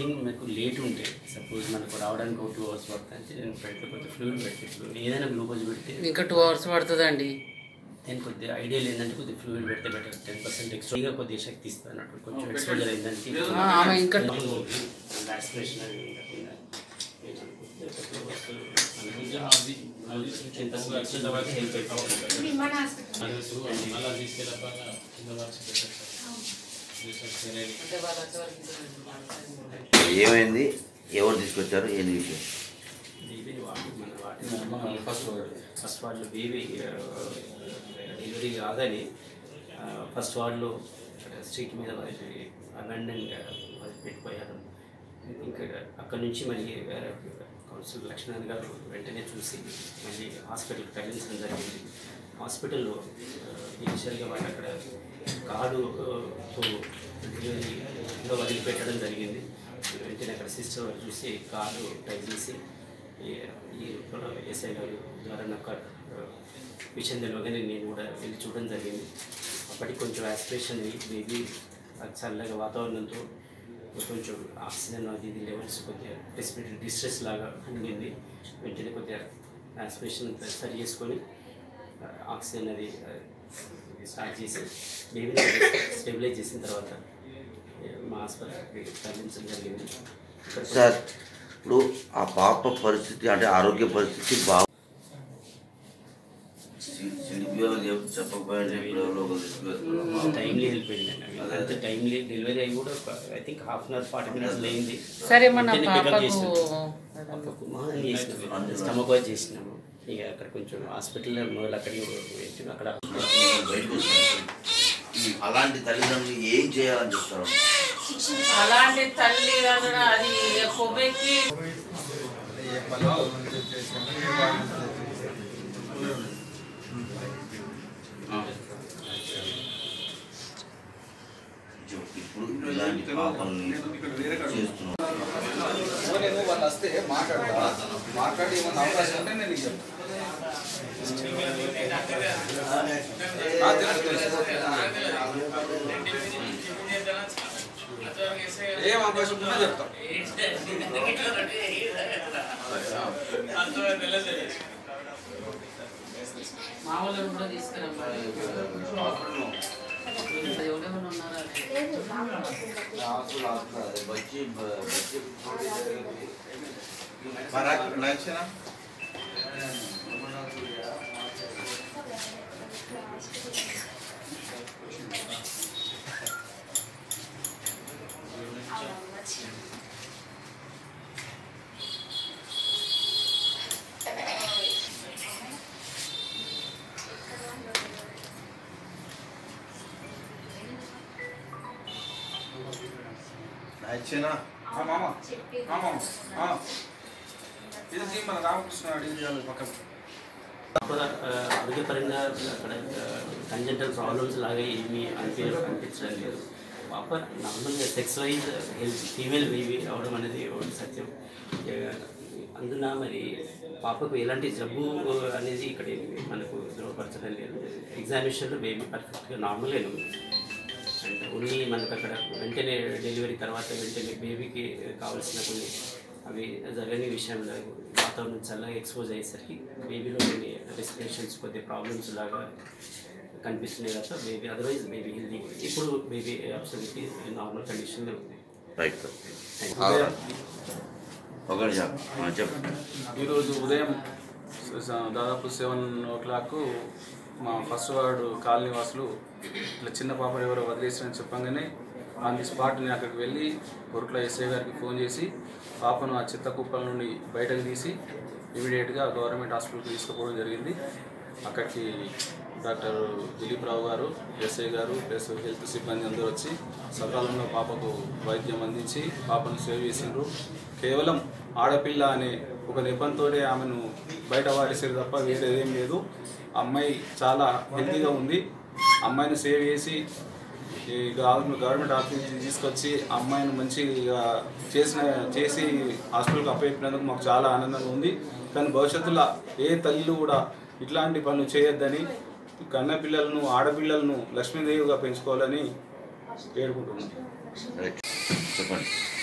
Bathroom మీకు late ఉంటే suppose మనకు రావడానికి ఒక టూ అవర్స్ పడుతుంది నేను పెట్టకపోతే ఫ్లూయిడ్ పెట్టి ఇప్పుడు ఏదైనా గ్లూకోజ్ పెడితే ఇంకా టూ అవర్స్ పడుతుందండి నేను కొద్దిగా ఐడియా ఏంటంటే కొద్దిగా ఫ్లూయిడ్ పెడితే బెటర్ టెన్ పర్సెంట్ ఎక్స్ట్రాగా కొద్దిగా శక్తి ఇస్తాను అన్నట్టు కొంచెం ఎక్స్పోజర్ అయిందానికి ఆ, ఆమె ఇంకా యాస్పిరేషన్ అది కాకుండా టెన్ పర్సెంట్ ఎక్స్ట్రా వరకు హెల్ప్ అవుతుంది మళ్ళీ తీసుకెళ్ళబాగా కింద మార్చి పెట్టారు సార్ ఏమైంది ఎవరు తీసుకొచ్చారు ఏంది విషయం బేబీని వాటి మన వాటి ఫస్ట్ ఫస్ట్ వార్డులో బేబీ డెలివరీ కాదని ఫస్ట్ వార్డులో స్ట్రీట్ మీద అబండన్ పెట్టిపోయారు ఇంకా అక్కడ నుంచి మళ్ళీ వేరే కౌన్సిల్ లక్ష్మణ్ గారు వెంటనే చూసి మళ్ళీ హాస్పిటల్కి తరలించడం జరిగింది హాస్పిటల్లో ఇనిషియల్గా వాళ్ళు అక్కడ కార్డుతో డెలివరీలో వదిలిపెట్టడం జరిగింది వెంటనే అక్కడ సిస్టర్ వారు చూసి కార్డు టైప్ చేసి ఈ- ఈ ఎస్ఐ గారు ద్వారా నాకు ఆ, విషయం తెలియగానే నేను కూడా వెళ్ళి చూడడం జరిగింది అప్పటికి కొంచెం యాస్పిరేషన్ బేబీ చల్లగా వాతావరణంతో కొంచెం ఆక్సిజన్ అది ఇది లెవెల్స్ కొద్దిగా రెస్పిరేటరీ డిస్ట్రెస్ లాగా ఉండింది వెంటనే కొద్దిగా యాస్పిరేషన్ సరి చేసుకొని ఆ, ఆక్సిజన్ అది ఆ, స్టార్ట్ చేసి బేబీని స్టెబిలైజ్ చేసిన తర్వాత ఏ, మా హాస్పిటల్కి తరలించడం జరిగింది ఇక్కడ సార్ ఇప్పుడు ఆ పాప పరిస్థితి అంటే ఆరోగ్య పరిస్థితి బాగు చెప్పకపోయింటే ఇప్పుడు ఎవరో ఒకరు తీసుకెళ్తున్నారు. టైమ్లీ హెల్ప్ అయిందండి అంత టైమ్లీ డెలివరీ అయ్యి కూడా I think half an hour forty minutes అయింది సరే మన వెంటనే pick up పాపకు చేసినాం. పాపకు మహన్ చేసినాము స్టమక్ వాష్ చేసినాము ఇక అక్కడ కొంచెం హాస్పిటల్లో మొదలు అక్కడికి వెళ్ళి అక్కడ బయటకు వస్తున్నారు. అలాంటి తల్లిదండ్రులు ఏం చేయాలని చెప్తారు అలాంటి తల్లి కదా అది కొవ్వెక్కి ఇప్పుడు ఇలాంటి పాపల్ని చేస్తున్నారు నేను వాళ్ళు వస్తే మాట్లాడతా మాట్లాడి ఏమన్నా అవకాశం ఉంటే నేను నీకు చెప్తాను ఆ, తెలుసు, తెలుసు. ఏం అవకాశం ఉన్నా చెప్తాం మామూలు కూడా తీసుకురమ్మని ఎవరెవరు ఉన్నారా బచ్చి బచ్చి నచ్చిన నచ్చిన మామ ఆ, మామ ఆ. ఇది మన రామకృష్ణ అడిగి పక్కన కూడా ఆ, ఆరోగ్యపరంగా అక్కడ కంజెంటల్ ప్రాబ్లమ్స్ లాగా ఏమీ అనిపి అనిపించడం లేదు పాప నార్మల్గా sex wise health female baby అవడం అనేది ఒకటి సత్యం ఆ, అందున మరి పాపకు ఎలాంటి జబ్బు అనేది ఇక్కడ ఏమీ మనకు ధృవపరచడం లేదు ఎగ్జామినేషన్లో బేబీ పర్ఫెక్ట్గా నార్మల్గానే ఉంది అండ్ ఓన్లీ మనకు అక్కడ వెంటనే డెలివరీ తర్వాత వెంటనే బేబీకి కావాల్సిన కొన్ని అవి జరగని విషయంలో వాతావరణం చల్లగా ఎక్స్పోజ్ అయ్యేసరికి బేబీలో కొన్ని రెస్పిరేషన్స్ కొద్ది ప్రాబ్లమ్స్ లాగా కనిపిస్తున్నాయి తప్ప బేబీ అదర్వైజ్ బేబీ హెల్దీ ఇప్పుడు బేబీ అబ్సల్యూట్లీ నార్మల్ కండిషన్లో ఉంది రైట్ సార్ ఒకటి చెప్ప చెప్పు ఈరోజు ఉదయం స- దాదాపు సెవెన్ ఓ క్లాక్ మా ఫస్ట్ వార్డు కాలనీ వాసులు ఇట్లా చిన్న పాప ఎవరో వదిలేసారని చెప్పంగానే ఆన్ ది స్పాట్ నేను అక్కడికి వెళ్ళి కొరట్ల ఎస్ఐ గారికి ఫోన్ చేసి పాపను ఆ చెత్త కుప్పల నుండి బయటకు తీసి ఇమీడియట్గా గవర్నమెంట్ హాస్పిటల్కి తీసుకుపోవడం జరిగింది అక్కడికి డాక్టర్ దిలీప్ రావు గారు ఎస్ఐ గారు ప్లస్ హెల్త్ సిబ్బంది అందరూ వచ్చి సకాలంలో పాపకు వైద్యం అందించి పాపను సేవ్ చేసిండ్రు కేవలం ఆడపిల్ల అనే ఒక నెపంతోనే ఆమెను బయట వారేసారు తప్ప వేరేదేం లేదు అమ్మాయి చాలా హెల్తీగా ఉంది అమ్మాయిని సేవ్ చేసి ఈ గవర్నమెంట్ గవర్నమెంట్ ఆఫీస్ నుంచి తీసుకొచ్చి అమ్మాయిని మంచిగా చేసిన చేసి హాస్పిటల్కి అప్పచెప్పినందుకు మాకు చాలా ఆనందంగా ఉంది కానీ భవిష్యత్తులో ఏ తల్లిలు కూడా ఇట్లాంటి పనులు చేయొద్దని కన్న పిల్లలను ఆడపిల్లలను లక్ష్మీదేవిగా పెంచుకోవాలని వేడుకుంటున్నాను రైట్ చెప్పండి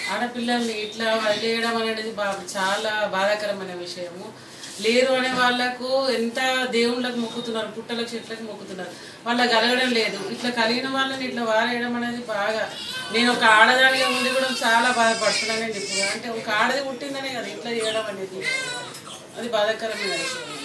ఆడపిల్లల్ని ఇట్లా వదిలేయడం అనేది బా చాలా బాధాకరమైన విషయము లేరు అనే వాళ్ళకు ఎంత దేవుళ్ళకు మొక్కుతున్నారు పుట్టలకు చెట్లకు మొక్కుతున్నారు వాళ్ళకి కలగడం లేదు ఇట్లా కలిగిన వాళ్ళని ఇట్లా వారేయడం అనేది బాగా నేను ఒక ఆడదానిగా ఉండి కూడా చాలా బాధపడుతున్నానని చెప్తున్నాను అంటే ఒక ఆడది పుట్టిందనే కదా ఇట్లా చేయడం అనేది అది బాధాకరమైన విషయం